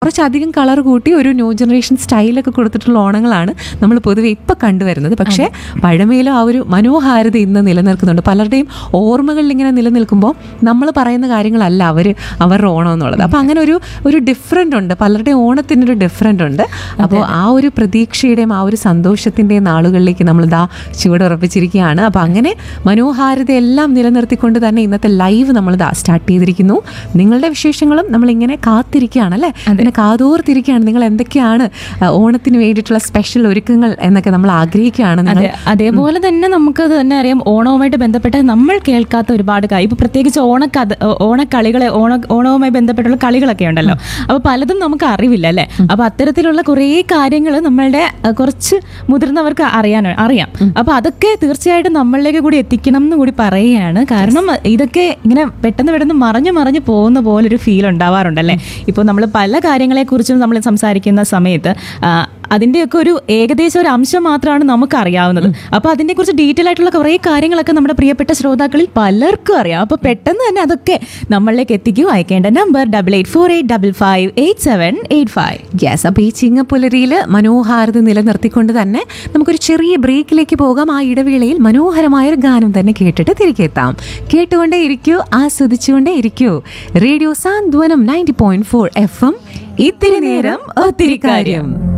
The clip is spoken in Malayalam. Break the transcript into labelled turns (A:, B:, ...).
A: കുറച്ചധികം കളർ കൂട്ടി ഒരു ന്യൂ ജനറേഷൻ സ്റ്റൈലൊക്കെ കൊടുത്തിട്ടുള്ള ഓണങ്ങളാണ് നമ്മൾ പൊതുവെ ഇപ്പം കണ്ടുവരുന്നത് പക്ഷേ പഴമയിലും ആ ഒരു മനോഹാരിത ഇന്ന് നിലനിൽക്കുന്നുണ്ട് പലരുടെയും ഓർമ്മകളിൽ ഇങ്ങനെ നിലനിൽക്കുമ്പോൾ നമ്മൾ പറയുന്ന കാര്യങ്ങളല്ല അവർ അവരുടെ ഓണം എന്നുള്ളത് അപ്പോൾ അങ്ങനെ ഒരു ഒരു ഡിഫറെൻ്റ് ഉണ്ട് പലരുടെയും ഓണത്തിനൊരു ഡിഫറെൻ്റ് ഉണ്ട് അപ്പോൾ ആ ഒരു പ്രതീക്ഷയുടെയും ആ ഒരു സന്തോഷത്തിൻ്റെയും നാളുകളിലേക്ക് നമ്മൾ ദാ ചുവടുറപ്പിച്ചിരിക്കുകയാണ് അപ്പോൾ അങ്ങനെ മനോഹാരിത എല്ലാം നിലനിർത്തിക്കൊണ്ട് തന്നെ ഇന്നത്തെ ലൈവ് നമ്മൾ ദാ സ്റ്റാർട്ട് ചെയ്തിരിക്കുന്നു നിങ്ങളുടെ വിശേഷങ്ങളും നമ്മൾ ഇങ്ങനെ കാത്തിരിക്കുകയാണ് അല്ലേ പിന്നെ കാതോർത്തിരിക്കുകയാണ് നിങ്ങൾ എന്തൊക്കെയാണ് ആ, ഓണത്തിന് വേണ്ടിയിട്ടുള്ള സ്പെഷ്യൽ ഒരുക്കങ്ങൾ എന്നൊക്കെ നമ്മൾ ആഗ്രഹിക്കുകയാണ് നിങ്ങൾ
B: അതെ അതേപോലെ തന്നെ നമുക്ക് തന്നെ അറിയാം ഓണവുമായിട്ട് ബന്ധപ്പെട്ട നമ്മൾ കേൾക്കാത്ത ഒരുപാട് കാര്യം ഇപ്പൊ പ്രത്യേകിച്ച് ഓണക്കഥ ഓണക്കളികളെ ഓണ ഓണവുമായി ബന്ധപ്പെട്ടുള്ള കളികളൊക്കെ ഉണ്ടല്ലോ അപ്പൊ പലതും നമുക്ക് അറിവില്ല അല്ലെ അപ്പൊ അത്തരത്തിലുള്ള കുറേ കാര്യങ്ങൾ നമ്മളുടെ അഹ്, കുറച്ച് മുതിർന്നവർക്ക് അറിയാൻ അറിയാം അപ്പൊ അതൊക്കെ തീർച്ചയായിട്ടും നമ്മളിലേക്ക് കൂടി എത്തിക്കണം എന്ന് കൂടി പറയുകയാണ് കാരണം ഇതൊക്കെ ഇങ്ങനെ പെട്ടെന്ന് പെട്ടെന്ന് മറഞ്ഞു മറഞ്ഞു പോകുന്ന പോലെ ഒരു ഫീൽ ഉണ്ടാവാറുണ്ടല്ലേ ഇപ്പോൾ നമ്മൾ പല കാര്യങ്ങളെ കുറിച്ചും നമ്മൾ സംസാരിക്കുന്ന സമയത്ത് ആ, അതിന്റെയൊക്കെ ഒരു ഏകദേശം ഒരു അംശം മാത്രമാണ് നമുക്ക് അറിയാവുന്നത് അപ്പൊ അതിനെ കുറിച്ച് ഡീറ്റെയിൽ ആയിട്ടുള്ള കുറേ കാര്യങ്ങളൊക്കെ നമ്മുടെ പ്രിയപ്പെട്ട ശ്രോതാക്കളിൽ പലർക്കും അറിയാം അപ്പൊ പെട്ടെന്ന് തന്നെ അതൊക്കെ നമ്മളിലേക്ക് എത്തിക്കൂ അയക്കേണ്ട number double eight four eight double five eight seven eight five
A: yes അപ്പോൾ ഈ ചിങ്ങപ്പുലരിയിൽ മനോഹാരിത നിലനിർത്തിക്കൊണ്ട് തന്നെ നമുക്കൊരു ചെറിയ ബ്രേക്കിലേക്ക് പോകാം ആ ഇടവേളയിൽ മനോഹരമായൊരു ഗാനം തന്നെ കേട്ടിട്ട് തിരികെ എത്താം കേട്ടുകൊണ്ടേ ഇരിക്കൂ ആസ്വദിച്ചുകൊണ്ടേ ഇരിക്കൂ radio Santhwanam ninety point four F M ഇത്തിരി നേരം ഒത്തിരി കാര്യം